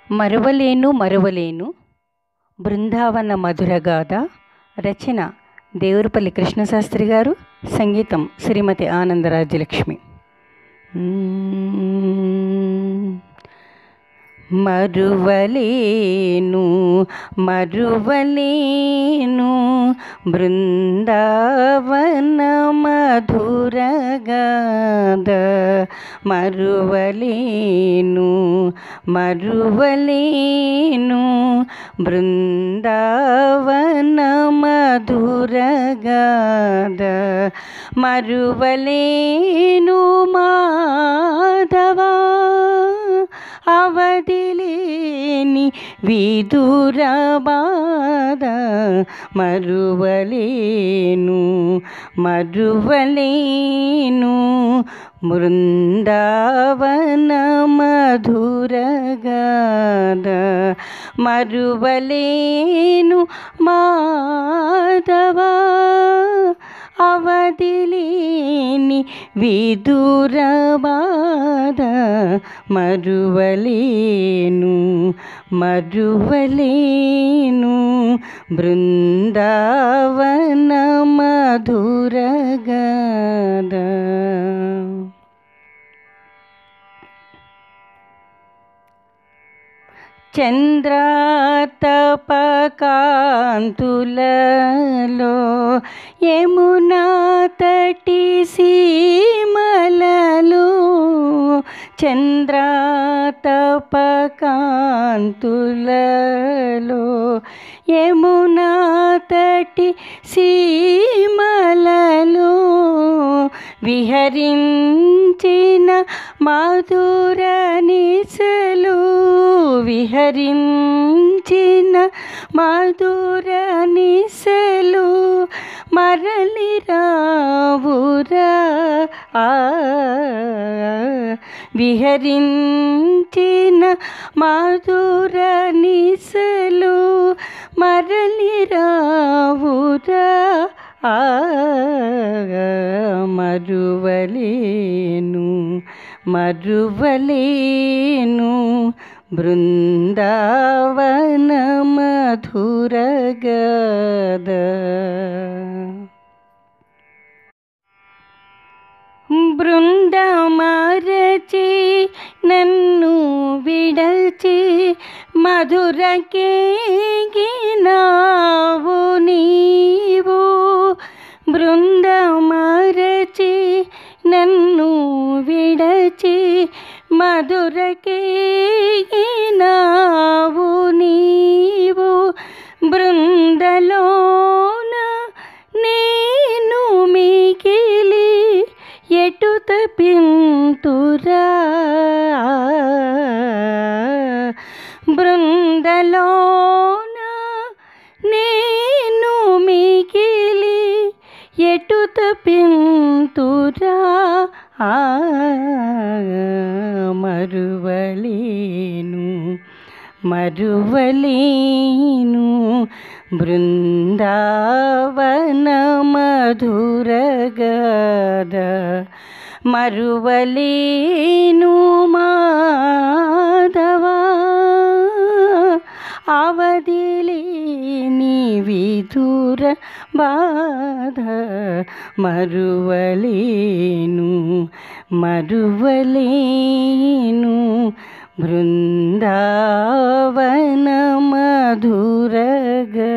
మరువలేను మరువలేను బృందావన మధురగాథ రచన దేవురుపల్లి కృష్ణశాస్త్రి గారు సంగీతం శ్రీమతి ఆనందరాజ్యలక్ష్మి మరువలేను మరువలేను బృందావన మధురగాద మరువలేను మరువలేను బృందావన మధురగాద మరువలేను మాధవా అవధిలేని విదుర బాధ మరువలేను మరువలేను బృందావన మధురగాద మరువలేను మాధవా అవధిలేని విదుర బాధ మరువలేను మరువలేను బృందావన మధురగాద చంద్రాతపకాంతులలో యమునా తటి సీమలలో చంద్రాతపకాంతులలో యమునా తటి సీమలలో విహరించిన మధుర నిసలు విహరించిన మధుర నిసలు మరలి రావురా ఆ విహరించిన మధుర నిసలు మరలి రావురా ఆ మరువలేను మరువలేను బృందావన మధురగద బృందమరచి నన్ను విడచి మధురకేగినావు నీవు బృందమరచి నన్ను విడచి మధురకేగినావు నీవు బృందలోన నేను మిగిలి ఎటు తపింతురా బృందలోన నేను మిగిలి ఎటు తపింతురా మరువలేను మరువలేను బృందావన మధురగద మరువలేను మాధవా అవధిలేని విధుర బాధ మరువలేను మరువలేను బృందావన మధురగద